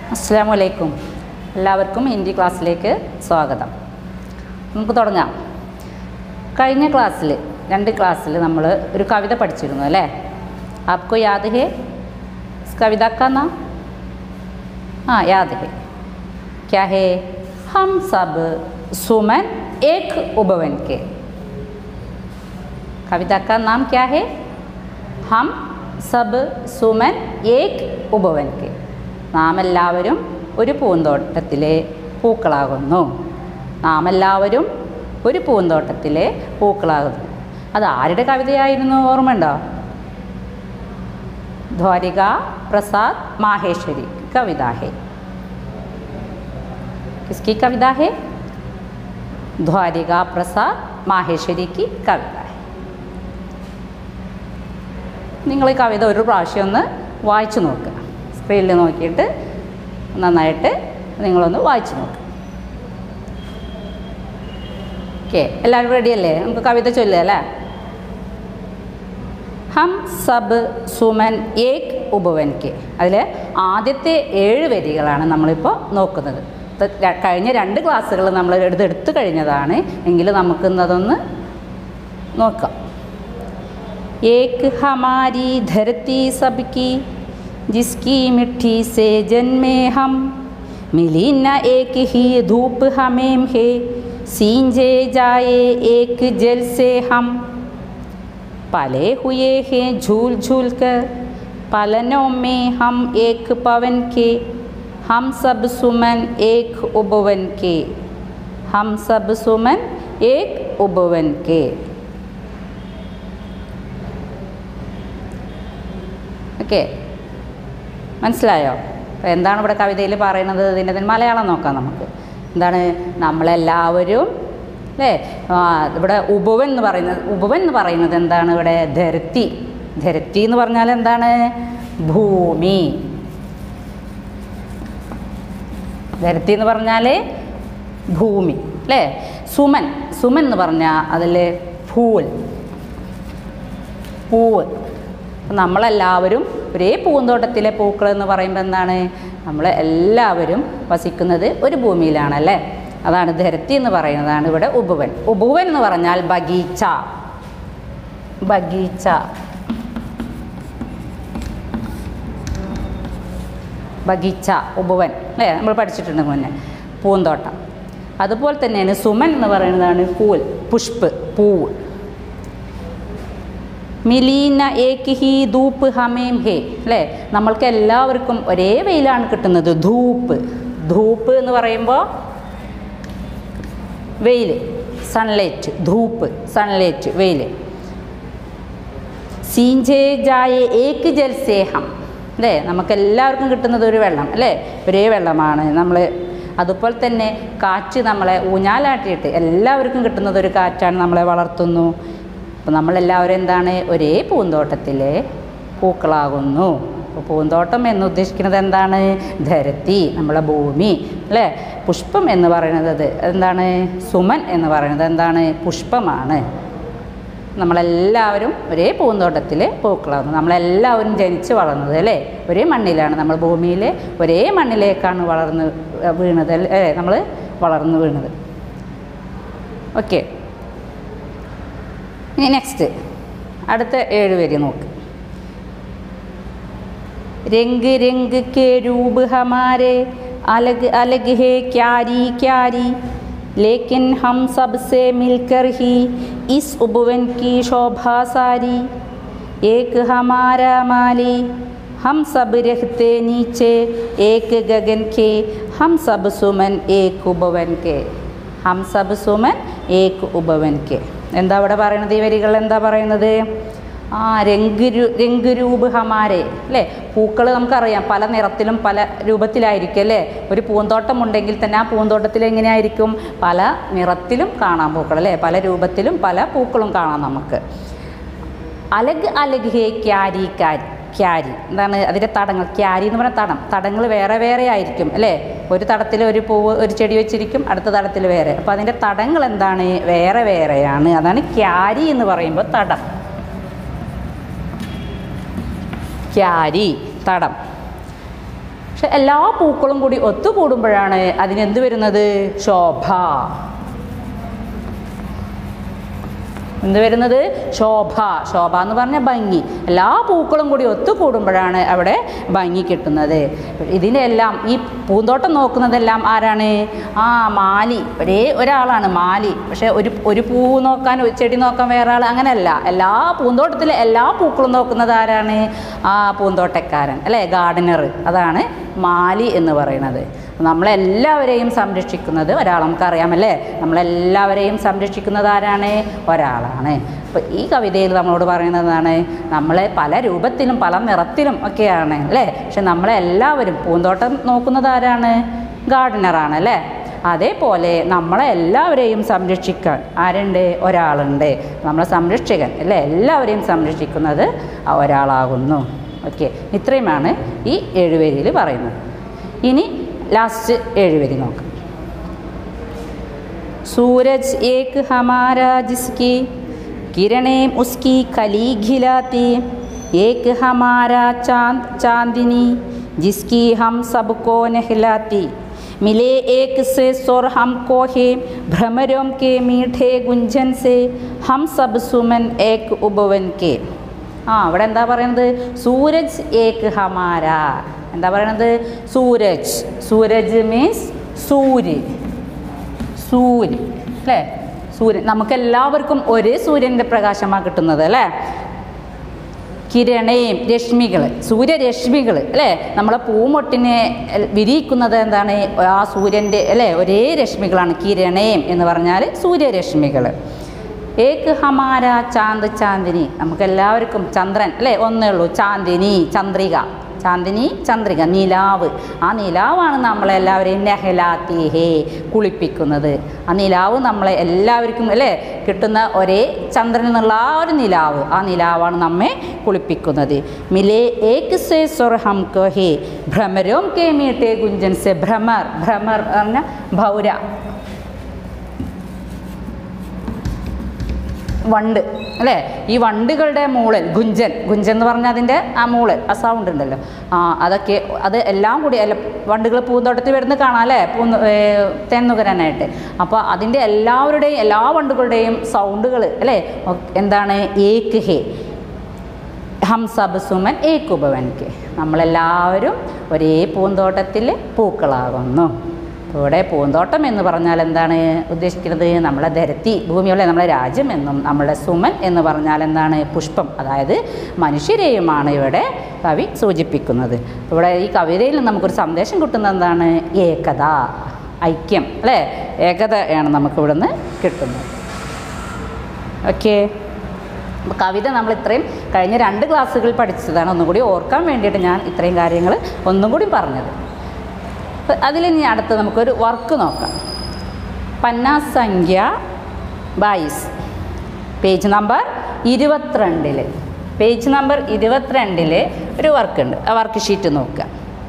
അസ്സാം വലൈക്കും എല്ലാവർക്കും ഹിന്ദി ക്ലാസ്സിലേക്ക് സ്വാഗതം നമുക്ക് തുടങ്ങാം കഴിഞ്ഞ ക്ലാസ്സിൽ രണ്ട് ക്ലാസ്സിൽ നമ്മൾ ഒരു കവിത പഠിച്ചിരുന്നു അല്ലേ ആപ്കോ യാദ് ഹേ ഇസ് കവിത കാ നാം हाँ याद है क्या है हम सब सुमन एक उपवन के कविता का नाम क्या है हम സബ് സുമൻ ഏക് ഉപവൻ കെ നാം എല്ലാവരും ഒരു പൂന്തോട്ടത്തിലെ പൂക്കളാകുന്നു നാം എല്ലാവരും ഒരു പൂന്തോട്ടത്തിലെ പൂക്കളാകുന്നു അത് ആരുടെ കവിതയായിരുന്നു ഓർമ്മയുണ്ടോ ദ്വാരിക പ്രസാദ് മാഹേശ്വരി कविता है किसकी कविता है ദ്വാരിക പ്രസാദ് മാഹേശ്വരി की കവിത है നിങ്ങൾ ഈ കവിത ഒരു പ്രാവശ്യം ഒന്ന് വായിച്ചു നോക്കുക സ്ക്രീനിൽ നോക്കിയിട്ട് നന്നായിട്ട് നിങ്ങളൊന്ന് വായിച്ചു നോക്കുക ഓക്കെ എല്ലാവരും റെഡിയല്ലേ നമുക്ക് കവിത ചൊല്ലുക അല്ലേ ഹം സബ് സുമൻ ഏക് ഉപവൻ കെ അതിൽ ആദ്യത്തെ ഏഴ് വരികളാണ് നമ്മളിപ്പോൾ നോക്കുന്നത് ഇത് ര- കഴിഞ്ഞ രണ്ട് ക്ലാസ്സുകൾ നമ്മൾ എടുത്തെടുത്ത് കഴിഞ്ഞതാണ് എങ്കിൽ നമുക്കിന്നതൊന്ന് നോക്കാം ഏക് ഹമാരി ധരത്തി സബ്കി जिसकी मिट्टी से जन्मे हम मिली न एक ही धूप हमें है सींचे जाए एक जल से हम पले हुए हैं झूल झूल कर पलनों में हम एक पवन के हम सब सुमन एक उपवन के हम सब सुमन एक उपवन के ഓക്കെ മനസ്സിലായോ അപ്പോൾ എന്താണ് ഇവിടെ കവിതയിൽ പറയുന്നത് ഇതിൻ്റെ ഇതിന് മലയാളം നോക്കാം നമുക്ക് എന്താണ് നമ്മളെല്ലാവരും അല്ലേ ആ, ഇവിടെ ഉപവൻ എന്ന് പറയുന്നത് ഉപവൻ എന്ന് പറയുന്നത് എന്താണ് ഇവിടെ ധരത്തി ധരത്തി എന്ന് പറഞ്ഞാൽ എന്താണ് ഭൂമി ധരത്തി എന്ന് പറഞ്ഞാൽ ഭൂമി അല്ലേ സുമൻ സുമൻ എന്ന് പറഞ്ഞാൽ അതിൽ ഫൂൽ പൂവ് അപ്പം നമ്മളെല്ലാവരും ഒരേ പൂന്തോട്ടത്തിലെ പൂക്കൾ എന്ന് പറയുമ്പോൾ എന്താണ് നമ്മൾ എല്ലാവരും വസിക്കുന്നത് ഒരു ഭൂമിയിലാണല്ലേ അതാണ് ധരത്തി എന്ന് പറയുന്നതാണ് ഇവിടെ ഉപവൻ ഉപവൻ എന്ന് പറഞ്ഞാൽ ബഗീച്ച ബഗീച്ച ബഗീച്ച ഉപവൻ അല്ലേ നമ്മൾ പഠിച്ചിട്ടുണ്ട് മുന്നേ പൂന്തോട്ടം അതുപോലെ തന്നെയാണ് സുമൻ എന്ന് പറയുന്നതാണ് പൂൽ പുഷ്പ് പൂവ് മിലീന ഏക് ഹി ധൂപ്പ് ഹമേം ഹേ അല്ലേ നമ്മൾക്ക് എല്ലാവർക്കും ഒരേ വെയിലാണ് കിട്ടുന്നത് ധൂപ്പ് ധൂപ്പ് എന്ന് പറയുമ്പോൾ വെയിൽ സൺലൈറ്റ് ധൂപ്പ് സൺലൈറ്റ് വെയിൽ സീഞ്ചേ ജായ ഏക്ക് ജൽസേഹം അല്ലേ നമുക്ക് എല്ലാവർക്കും കിട്ടുന്നത് ഒരു വെള്ളം അല്ലേ ഒരേ വെള്ളമാണ് നമ്മൾ അതുപോലെ തന്നെ കാറ്റ് നമ്മളെ ഊഞ്ഞാലാട്ടിയിട്ട് എല്ലാവർക്കും കിട്ടുന്നത് ഒരു കാറ്റാണ് നമ്മളെ വളർത്തുന്നു അപ്പോൾ നമ്മളെല്ലാവരും എന്താണ് ഒരേ പൂന്തോട്ടത്തിലെ പൂക്കളാകുന്നു അപ്പോൾ പൂന്തോട്ടം എന്ന് ഉദ്ദേശിക്കുന്നത് എന്താണ് ധരത്തി നമ്മളെ ഭൂമി അല്ലേ പുഷ്പം എന്ന് പറയുന്നത് അത് എന്താണ് സുമൻ എന്ന് പറയുന്നത് എന്താണ് പുഷ്പമാണ് നമ്മളെല്ലാവരും ഒരേ പൂന്തോട്ടത്തിൽ പൂക്കളാകുന്നു നമ്മളെല്ലാവരും ജനിച്ച് വളർന്നത് അല്ലേ ഒരേ മണ്ണിലാണ് നമ്മൾ ഭൂമിയിൽ ഒരേ മണ്ണിലേക്കാണ് വളർന്ന് വീണത് അല്ലേ നമ്മൾ വളർന്നു വീണത് ഓക്കെ ഇനി നെക്സ്റ്റ് അടുത്ത ഏഴ് വരി നോക്ക് രംഗ് രംഗ് के रूप हमारे अलग अलग है क्यारी क्यारी लेकिन हम सबसे मिलकर ही इस उपवन की शोभा सारी एक हमारा माली हम सब रहते नीचे एक गगन के हम सब सुमन एक उपवन के ഹം സബ് സുമൻ ഏക് ഉപവൻ കെ എന്താ ഇവിടെ പറയുന്നത് ഈ വരികൾ എന്താ പറയുന്നത് ആ രംഗുരു രംഗുരൂപ് ഹമാരെ അല്ലേ പൂക്കൾ നമുക്കറിയാം പല നിറത്തിലും പല രൂപത്തിലായിരിക്കും അല്ലേ ഒരു പൂന്തോട്ടം ഉണ്ടെങ്കിൽ തന്നെ ആ പൂന്തോട്ടത്തിൽ എങ്ങനെയായിരിക്കും പല നിറത്തിലും കാണാം പൂക്കൾ അല്ലേ പല രൂപത്തിലും പല പൂക്കളും കാണാം നമുക്ക് അലഗ് അലഗ് ഹേ ക്യാരി കാരി ക്യാരി എന്താണ് അതിൻ്റെ തടങ്ങൾ ക്യാരി എന്ന് പറഞ്ഞാൽ തടം തടങ്ങൾ വേറെ വേറെ ആയിരിക്കും അല്ലേ ഒരു തടത്തിൽ ഒരു പൂവ് ഒരു ചെടി വെച്ചിരിക്കും അടുത്ത തടത്തിൽ വേറെ അപ്പോൾ അതിൻ്റെ തടങ്ങൾ എന്താണ് വേറെ വേറെയാണ് അതാണ് ക്യാരി എന്ന് പറയുമ്പോൾ തടം ക്യാരി തടം പക്ഷെ എല്ലാ പൂക്കളും കൂടി ഒത്തുകൂടുമ്പോഴാണ് അതിനെന്ത് വരുന്നത് ശോഭ എന്ത് വരുന്നത് ശോഭ ശോഭ എന്ന് പറഞ്ഞ ഭംഗി എല്ലാ പൂക്കളും കൂടി ഒത്തുകൂടുമ്പോഴാണ് അവിടെ ഭംഗി കിട്ടുന്നത് ഇതിൻ്റെ എല്ലാം ഈ പൂന്തോട്ടം നോക്കുന്നതെല്ലാം ആരാണ് ആ മാലി ഒരേ ഒരാളാണ് മാലി പക്ഷേ ഒരു ഒരു പൂ നോക്കാൻ ഒരു ചെടി നോക്കാൻ വേറെ ആൾ അങ്ങനെയല്ല എല്ലാ പൂന്തോട്ടത്തിലെ എല്ലാ പൂക്കളും നോക്കുന്നത് ആരാണ് ആ പൂന്തോട്ടക്കാരൻ അല്ലേ ഗാർഡനർ അതാണ് മാലി എന്ന് പറയുന്നത് നമ്മളെല്ലാവരെയും സംരക്ഷിക്കുന്നത് ഒരാൾ നമുക്കറിയാമല്ലേ നമ്മളെല്ലാവരെയും സംരക്ഷിക്കുന്നത് ആരാണ് ഒരാളാണ് അപ്പോൾ ഈ കവിതയിൽ നമ്മളോട് പറയുന്നതാണ് നമ്മളെ പല രൂപത്തിലും പല നിറത്തിലും ഒക്കെയാണ് അല്ലേ പക്ഷെ നമ്മളെല്ലാവരും പൂന്തോട്ടം നോക്കുന്നത് ആരാണ് ഗാർഡനറാണ് അല്ലേ അതേപോലെ നമ്മളെ എല്ലാവരെയും സംരക്ഷിക്കാൻ ആരുണ്ട് ഒരാളുണ്ട് നമ്മളെ സംരക്ഷകൻ അല്ലേ എല്ലാവരെയും സംരക്ഷിക്കുന്നത് ആ ഒരാളാകുന്നു ഓക്കെ ഇത്രയുമാണ് ഈ ഏഴുവരിയിൽ പറയുന്നത് ഇനി ലാസ്റ്റ് ഏഴുവരി നോക്കാം सूरज एक हमारा जिसकी किरणें उसकी कली खिलाती एक हमारा चांद चांदनी जिसकी हम सबको नहलाती मिले एक से सुर हमको है भ्रमरों के मीठे गुंजन से हम सब सुमन एक उपवन के ആ അവിടെ എന്താ പറയുന്നത് സൂരജ് ഏക് ഹമാര എന്താ പറയണത് സൂരജ് സൂരജ് മീൻസ് സൂര്യൻ സൂര്യൻ അല്ലേ സൂര്യൻ നമുക്കെല്ലാവർക്കും ഒരേ സൂര്യൻ്റെ പ്രകാശമാണ് കിട്ടുന്നത് അല്ലേ കിരണയും രശ്മികൾ സൂര്യരശ്മികൾ അല്ലേ നമ്മളെ പൂമൊട്ടിനെ എൽ- വിരിയിക്കുന്നത് എന്താണ് ആ സൂര്യൻ്റെ അല്ലേ ഒരേ രശ്മികളാണ് കിരണയും എന്ന് പറഞ്ഞാൽ സൂര്യരശ്മികൾ ഏക് ഹമാര ചാന്ത് ചാന്ദിനി നമുക്കെല്ലാവർക്കും ചന്ദ്രൻ അല്ലേ ഒന്നേ ഉള്ളൂ ചാന്ദിനി ചന്ദ്രിക ചാന്ദിനി ചന്ദ്രിക നിലാവ് ആ നിലാവാണ് നമ്മളെല്ലാവരെയും നെഹലാത്തി ഹേ കുളിപ്പിക്കുന്നത് ആ നിലാവ് നമ്മളെ എല്ലാവർക്കും അല്ലേ കിട്ടുന്ന ഒരേ ചന്ദ്രനിൽ നിന്നുള്ള ആ ഒരു നിലാവ് ആ നിലാവാണ് നമ്മെ കുളിപ്പിക്കുന്നത് മിലേ ഏക് സേ സ്വർ ഹം കോ ഹേ ഭ്രമരോം കെ മീട്ടേ ഗുഞ്ചൻ സെ ഭ്രമർ ഭ്രമർ പറഞ്ഞ ഭൗര വണ്ട് അല്ലേ ഈ വണ്ടുകളുടെ മൂളൽ ഗുഞ്ചൻ ഗുഞ്ചൻ എന്ന് പറഞ്ഞാൽ അതിൻ്റെ ആ മൂളൽ ആ സൗണ്ട് ഉണ്ടല്ലോ ആ അതൊക്കെ അത് എല്ലാം കൂടി അല്ല വണ്ടുകൾ പൂന്തോട്ടത്തിൽ വരുന്ന കാണാം അല്ലേ പൂന്ന് ഏ, തേൻ നുകരാനായിട്ട് അപ്പോൾ അതിൻ്റെ എല്ലാവരുടെയും എല്ലാ വണ്ടുകളുടെയും സൗണ്ടുകൾ അല്ലേ ഒ- എന്താണ് ഏക്ക് ഹേ ഹം സബ് സുമൻ ഏക് ഉപവൻക്ക് നമ്മളെല്ലാവരും ഒരേ പൂന്തോട്ടത്തിൽ പൂക്കളാകുന്നു ഇവിടെ പൂന്തോട്ടം എന്ന് പറഞ്ഞാൽ എന്താണ് ഉദ്ദേശിക്കുന്നത് നമ്മളെ ധരത്തി ഭൂമിയുള്ള നമ്മളെ രാജ്യം എന്നും നമ്മുടെ സുമൻ എന്ന് പറഞ്ഞാൽ എന്താണ് പുഷ്പം അതായത് മനുഷ്യരെയുമാണ് ഇവിടെ കവി സൂചിപ്പിക്കുന്നത് ഇവിടെ ഈ കവിതയിൽ നിന്ന് നമുക്കൊരു സന്ദേശം കിട്ടുന്നത് എന്താണ് ഏകത ഐക്യം അല്ലേ ഏകതയാണ് നമുക്ക് ഇവിടുന്ന് കിട്ടുന്നത് ഓക്കേ അപ്പോൾ കവിത നമ്മൾ ഇത്രയും കഴിഞ്ഞ രണ്ട് ക്ലാസ്സുകളിൽ പഠിച്ചതാണ് ഒന്നും കൂടി ഓർക്കാൻ വേണ്ടിയിട്ട് ഞാൻ ഇത്രയും കാര്യങ്ങൾ ഒന്നും കൂടി പറഞ്ഞത് അപ്പോൾ അതിൽ ഇനി അടുത്ത് നമുക്കൊരു വർക്ക് നോക്കാം പന്നാസംഖ്യ ബൈസ് പേജ് നമ്പർ ഇരുപത്തിരണ്ടിൽ പേജ് നമ്പർ ഇരുപത്തിരണ്ടിൽ ഒരു വർക്ക് ഉണ്ട് ആ വർക്ക് ഷീറ്റ് നോക്കുക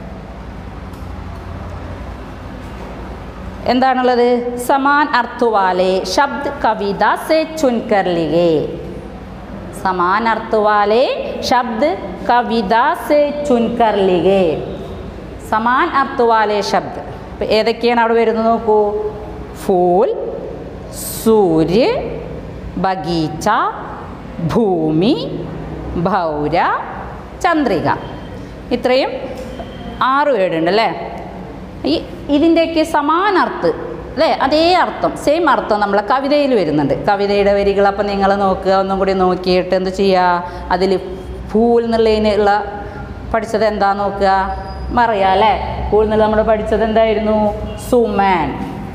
എന്താണുള്ളത് സമാൻ അർത്ഥവാലെ ശബ്ദ് കവിത സെ ചുൻകർ ലിഗേ സമാൻ അർത്ഥവാലെ ശബ്ദ് കവിത സെ ചുൻകർ ലിഗേ സമാൻ അർത്ഥവാലെ ശബ്ദ് ഇപ്പം ഏതൊക്കെയാണ് അവിടെ വരുന്നത് നോക്കൂ ഫൂൽ സൂര്യ ബഗീച്ച ഭൂമി ഭൗര ചന്ദ്രിക ഇത്രയും ആറ് വേർഡുണ്ട് അല്ലേ ഈ ഇതിൻ്റെയൊക്കെ സമാനർത്ഥ് അല്ലേ അതേ അർത്ഥം സെയിം അർത്ഥം നമ്മളെ കവിതയിൽ വരുന്നുണ്ട് കവിതയുടെ വരികൾ അപ്പം നിങ്ങൾ നോക്കുക ഒന്നും കൂടി നോക്കിയിട്ട് എന്ത് ചെയ്യുക അതിൽ ഫൂൽ എന്നുള്ളതിനുള്ള പഠിച്ചത് എന്താ നോക്കുക അറിയാം അല്ലേ ഫൂൽ എന്നുള്ള നമ്മൾ പഠിച്ചത് എന്തായിരുന്നു സുമാൻ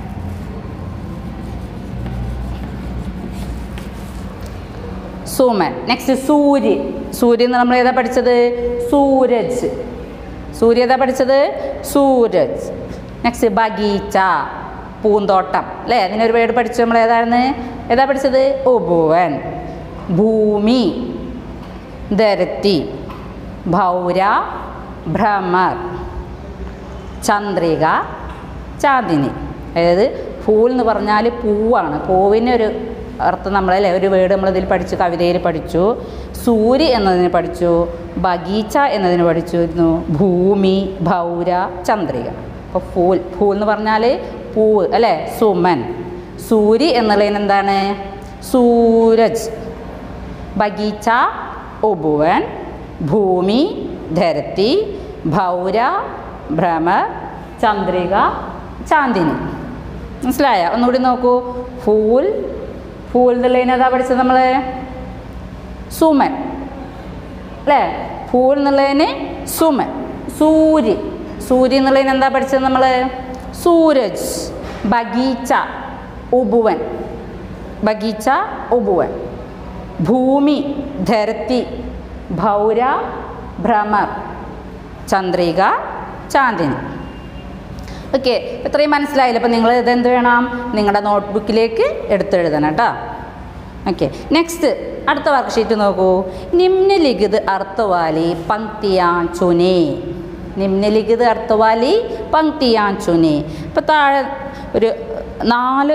സുമൻ നെക്സ്റ്റ് സൂര്യ സൂര്യൻ എന്ന് നമ്മൾ ഏതാ പഠിച്ചത് സൂരജ് സൂര്യ ഏതാ പഠിച്ചത് സൂരജ് നെക്സ്റ്റ് ബഗീച്ച പൂന്തോട്ടം അല്ലേ അതിനൊരു പേര് പഠിച്ചു നമ്മൾ ഏതായിരുന്നു ഏതാ പഠിച്ചത് ഉപുവൻ ഭൂമി ധരത്തി ഭൗര ഭ്രമർ ചന്ദ്രിക ചാന്ദിനി അതായത് ഫൂൽ എന്ന് പറഞ്ഞാൽ പൂവാണ് പൂവിനൊരു അർത്ഥം നമ്മളല്ലേ ഒരു വേർഡ് നമ്മളിതിൽ പഠിച്ചു കവിതയിൽ പഠിച്ചു സൂര്യ എന്നതിന് പഠിച്ചു ബഗീച്ച എന്നതിന് പഠിച്ചിരുന്നു ഭൂമി ഭൗര ചന്ദ്രിക അപ്പോൾ ഫൂൽ ഫൂൽ എന്ന് പറഞ്ഞാൽ പൂവ് അല്ലേ സുമൻ സൂര്യ എന്നുള്ളതിന് എന്താണ് സൂരജ് ബഗീച്ച ഉപുവൻ ഭൂമി ധരത്തി ഭൗര ഭ്രമർ ചന്ദ്രിക ചാന്ദിനി മനസ്സിലായ ഒന്നുകൂടി നോക്കൂ ഫൂൽ ഫൂൽ എന്നുള്ളതിന് ഏതാ പഠിച്ചത് നമ്മൾ സുമൻ അല്ലേ ഫൂൽ എന്നുള്ളതിന് സുമൻ സൂര്യ സൂര്യ എന്നുള്ളതിന് എന്താ പഠിച്ചത് നമ്മൾ സൂരജ് ബഗീച്ച ഉബുവൻ ബഗീച്ച ഉബുവൻ ഭൂമി ധരത്തി ഭൗര ഭ്രമർ ചന്ദ്രിക ചാന്ദിനി ഓക്കെ ഇത്രയും മനസ്സിലായില്ല അപ്പോൾ നിങ്ങൾ ഇതെന്ത് വേണം നിങ്ങളുടെ നോട്ട്ബുക്കിലേക്ക് എടുത്തെഴുതണം കേട്ടോ ഓക്കെ നെക്സ്റ്റ് അടുത്ത വർക്ക്ഷീറ്റ് നോക്കൂ നിമ്നലിഖിത് അർത്ഥവാലി പങ്ക്തിയാൻ ചുനെ നിമ്നലിഖിത് അർത്ഥവാലി പങ്ക്തിയാൻ ചുനെ ഇപ്പോൾ താഴെ ഒരു നാല്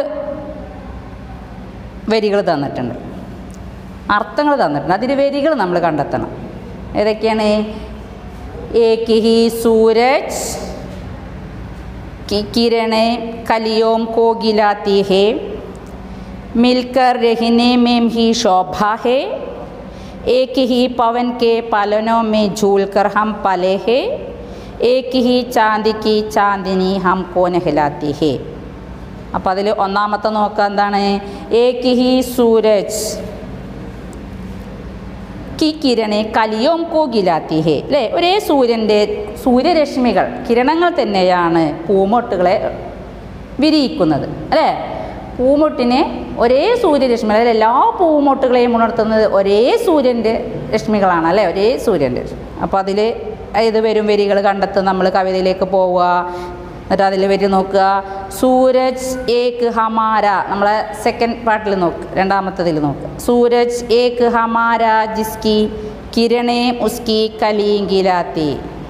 വരികൾ തന്നിട്ടുണ്ട് അർത്ഥങ്ങൾ തന്നിട്ടുണ്ട് അതിൽ വരികൾ നമ്മൾ കണ്ടെത്തണം ഏതൊക്കെയാണ് ഏക് ഹി സൂരജ് की किरणें कलियों को गिलाती है मिलकर रहने में ही शोभा है एक ही पवन के पालनों में झूल कर हम पले हैं एक ही चांद की चांदनी हमको नहलाती है അപ്പോൾ അതിൽ ഒന്നാമത്തെ നോക്കുക എന്താണ് ഏക് ഹി സൂരജ് കി കിരണെ കലിയോം കോ ഗിലാത്തി ഹേ അല്ലേ ഒരേ സൂര്യൻ്റെ സൂര്യരശ്മികൾ കിരണങ്ങൾ തന്നെയാണ് പൂമൊട്ടുകളെ വിരിയിക്കുന്നത് അല്ലേ പൂമൊട്ടിനെ ഒരേ സൂര്യരശ്മി അതായത് എല്ലാ പൂമൊട്ടുകളെയും ഉണർത്തുന്നത് ഒരേ സൂര്യൻ്റെ രശ്മികളാണ് അല്ലേ ഒരേ സൂര്യൻ്റെ അപ്പോൾ അതിൽ ഏത് വരും വരികൾ കണ്ടെത്തും നമ്മൾ കവിതയിലേക്ക് പോവുക എന്നിട്ട് അതിൽ വരി നോക്കുക സൂരജ് ഏക് ഹമാര നമ്മളെ സെക്കൻഡ് പാർട്ടിൽ നോക്ക് രണ്ടാമത്തതിൽ നോക്കുക സൂരജ് ഏക് ഹമാര ജിസ്കി കിരണേ ഉസ്കി കലീങ്കിലാത്തി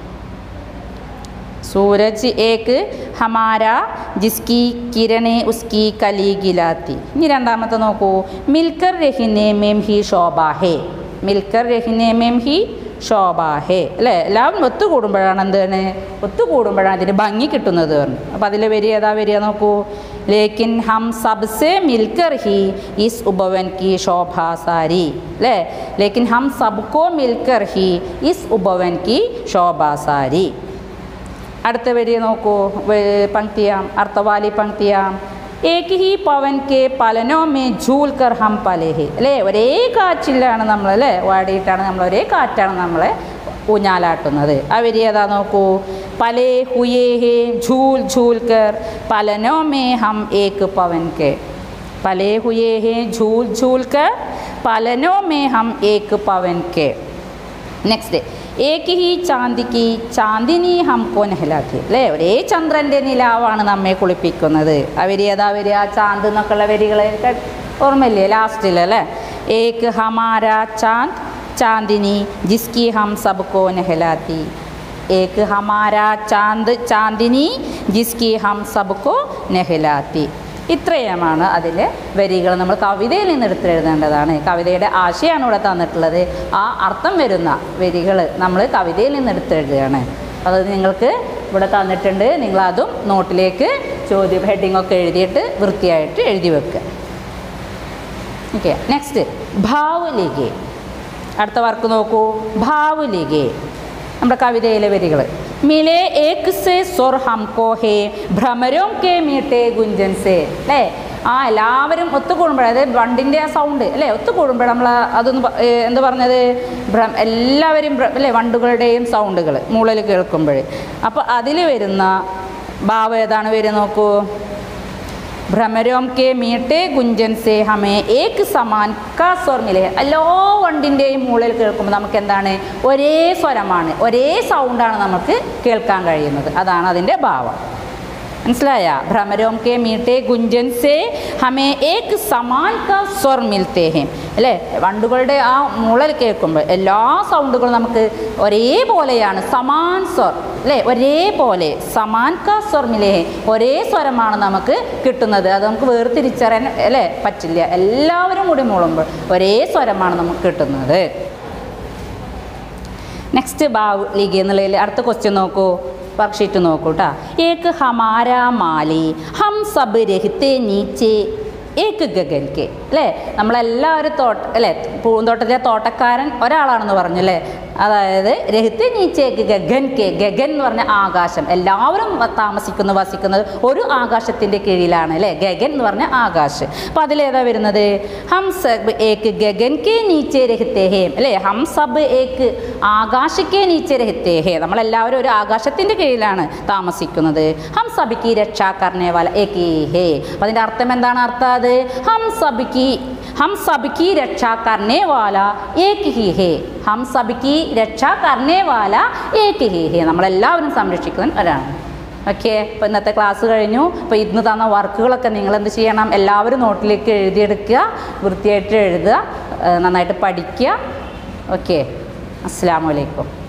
സൂരജ് ഏക് ഹമാര ജിസ്കി കിരണേ ഉസ്കി കലി ഗിലാത്തി ഇനി രണ്ടാമത്തെ നോക്കൂ മിൽക്കർ രഹിനെ മേം ഹി ശോഭാ ഹേ മിൽക്കർ രഹിനെ മേം ഹി ശോഭാ ഹേ അല്ലേ എല്ലാം ഒത്തുകൂടുമ്പോഴാണ് എന്താണ് ഒത്തുകൂടുമ്പോഴാണ് അതിന് ഭംഗി കിട്ടുന്നത് പറഞ്ഞു അപ്പോൾ അതിൽ വരിക ഏതാ വരിക നോക്കൂ ലേക്കിൻ ഹം സബ്സെ മിൽക്കർ ഹി ഇസ് ഉപവൻ കി ശോഭാ സാരി അല്ലേ ലേക്കിൻ ഹം സബ്കോ മിൽക്കർ ഹി ഇസ് ഉപവൻ കി ശോഭാ സാരി അടുത്ത വരി നോക്കൂ വേ- പങ്ക്തിയാം അർത്ഥവാലി പങ്ക്തിയാം ഏക് ഹി പവൻ കെ പലനോ മേ ഝൂൽ കർ ഹം പലേ ഹെ അല്ലേ ഒരേ കാറ്റിലാണ് നമ്മൾ അല്ലേ വാടിയിട്ടാണ് നമ്മൾ ഒരേ കാറ്റാണ് നമ്മളെ ഊഞ്ഞാലാട്ടുന്നത് ആ വരി ഏതാ നോക്കൂ പലേ ഹുയേ ഹേ ഝൂൽ ഝൂൽ കർ പലനോ മേ ഹം ഏക് പവൻ കെ പലേ ഹുയേ ഹേ ഝൂൽ ഝൂൽ കർ പലനോ മേ ഹം ഏക് പവൻ കെ നെക്സ്റ്റ് ഏക് ഹി ചാന്ദിക്ക് ചാന്ദിനി ഹംകോ നഹലാക്കി അല്ലേ ഒരേ ചന്ദ്രൻ്റെ നിലാവാണ് നമ്മെ കുളിപ്പിക്കുന്നത് അവർ ഏതാ വരിക ആ ചാന്ത് എന്നൊക്കെയുള്ള വരികൾ ഓർമ്മയില്ലേ ലാസ്റ്റിൽ അല്ലേ ഏക് ഹമാര ചാന്ദ് ചാന്ദിനി ജിസ്കി ഹം സബ്കോ നഹലാത്തി ഏക് ഹമാര ചാന്ദ് ചാന്ദിനി ജിസ്കി ഹം സബ്കോ നഹലാത്തി ഇത്രയുമാണ് അതിലെ വരികൾ നമ്മൾ കവിതയിൽ നിന്ന് എടുത്തെഴുതേണ്ടതാണ് കവിതയുടെ ആശയമാണ് ഇവിടെ തന്നിട്ടുള്ളത് ആ അർത്ഥം വരുന്ന വരികൾ നമ്മൾ കവിതയിൽ നിന്ന് എടുത്തെഴുതുകയാണ് അത് നിങ്ങൾക്ക് ഇവിടെ തന്നിട്ടുണ്ട് നിങ്ങളതും നോട്ടിലേക്ക് ചോദ്യം ഹെഡിങ് ഒക്കെ എഴുതിയിട്ട് വൃത്തിയായിട്ട് എഴുതി വെക്കുക ഓക്കെ നെക്സ്റ്റ് ഭാവുലികെ അടുത്ത വർക്ക് നോക്കൂ ഭാവുലികെ നമ്മുടെ കവിതയിലെ വരികൾ മിലേ ഏക് സേ സ്വർ ഹംകോ ഹേ ഭ്രമരോം കെ മീട്ടേ ഗുഞ്ചൻ സേ അല്ലേ ആ എല്ലാവരും ഒത്തുകൂടുമ്പോൾ അതായത് വണ്ടിൻ്റെ ആ സൗണ്ട് അല്ലേ ഒത്തുകൂടുമ്പോൾ നമ്മൾ അതൊന്ന് പ- ഏ, എന്ത് പറഞ്ഞത് ഭ്രം എല്ലാവരും ഭ്ര- അല്ലേ വണ്ടുകളുടെയും സൗണ്ടുകൾ മൂളൽ കേൾക്കുമ്പോൾ അപ്പോൾ അതിൽ വരുന്ന ഭാവം ഏതാണ് വരിക നോക്കൂ ഭ്രമരോം കെ മീട്ടെ ഗുഞ്ചൻ സേ ഹമേ ഏക് സമാൻ കാ സ്വർ മിലേ എല്ലാ വണ്ടിൻ്റെയും മൂളൽ കേൾക്കുമ്പോൾ നമുക്ക് എന്താണ് ഒരേ സ്വരമാണ് ഒരേ സൗണ്ടാണ് നമുക്ക് കേൾക്കാൻ കഴിയുന്നത് അതാണ് അതിൻ്റെ ഭാവം മനസ്സിലായ ഭ്രമരോം കെ മീട്ടെ ഗുഞ്ചൻ സേ ഹമേ ഏക് സമാൻ കാ സ്വർ മിൽത്തേ ഹേ അല്ലേ വണ്ടുകളുടെ ആ മുളൽ കേൾക്കുമ്പോൾ എല്ലാ സൗണ്ടുകളും നമുക്ക് ഒരേപോലെയാണ് സമാൻ സ്വർ അല്ലേ ഒരേപോലെ സമാൻ കാ സ്വർ മിലേ ഹേ ഒരേ സ്വരമാണ് നമുക്ക് കിട്ടുന്നത് അത് നമുക്ക് വേർതിരിച്ചറിയാൻ അല്ലേ പറ്റില്ല എല്ലാവരും കൂടി മൂളുമ്പോൾ ഒരേ സ്വരമാണ് നമുക്ക് കിട്ടുന്നത് നെക്സ്റ്റ് ബാവ് ലീഗ് എന്നുള്ളതിൽ അടുത്ത ക്വസ്റ്റ്യൻ നോക്കൂ വർക്ക്ഷീറ്റ് നോക്കൂ കേട്ടോ ഏക്ക് ഹമാര മാലി ഹം സബ് രഹിത്തെ നീച്ചെ ഏക്ക് ഗഗൻക്ക് അല്ലേ നമ്മളെല്ലാവരും തോട്ട അല്ലേ പൂന്തോട്ടത്തിലെ തോട്ടക്കാരൻ ഒരാളാണെന്ന് പറഞ്ഞു അല്ലേ അതായത് രഹിത്തെ നീച്ചേക്ക് ഗഗൻ കെ ഗഗൻ എന്ന് പറഞ്ഞ ആകാശം എല്ലാവരും വ- താമസിക്കുന്നു വസിക്കുന്നത് ഒരു ആകാശത്തിൻ്റെ കീഴിലാണ് അല്ലേ ഗഗൻ എന്ന് പറഞ്ഞ ആകാശം അപ്പം അതിലേതാ വരുന്നത് ഹം സബ് ഏക്ക് ഗഗൻ കെ നീച്ചെ രഹിത്തെ ഹേ അല്ലേ ഹം സബ് ഏക്ക് ആകാശക്കെ നീച്ചെ രഹിത്തെ ഹേ നമ്മളെല്ലാവരും ഒരു ആകാശത്തിൻ്റെ കീഴിലാണ് താമസിക്കുന്നത് ഹം സബിക്ക് രക്ഷാ കർണേ വാല ഏക്ക് ഹേ അപ്പം അതിൻ്റെ അർത്ഥം എന്താണ് അർത്ഥം അത് ഹം സബിക്ക് ഹം സബിക്ക് രക്ഷാ കർണേ വാല ഏക്ക് ഹി ഹേ ഹം സബിക്ക് രക്ഷാ കർണേ വാല ഏക്ക് ഹി ഹേ നമ്മളെല്ലാവരും സംരക്ഷിക്കുന്ന ഒരാളാണ് ഓക്കെ അപ്പോൾ ഇന്നത്തെ ക്ലാസ് കഴിഞ്ഞു അപ്പോൾ ഇന്ന് തന്ന വർക്കുകളൊക്കെ നിങ്ങൾ എന്ത് ചെയ്യണം എല്ലാവരും നോട്ടിലേക്ക് എഴുതിയെടുക്കുക വൃത്തിയായിട്ട് എഴുതുക ഏഹ് നന്നായിട്ട് പഠിക്കുക ഓക്കെ അസ്സാം വലൈക്കും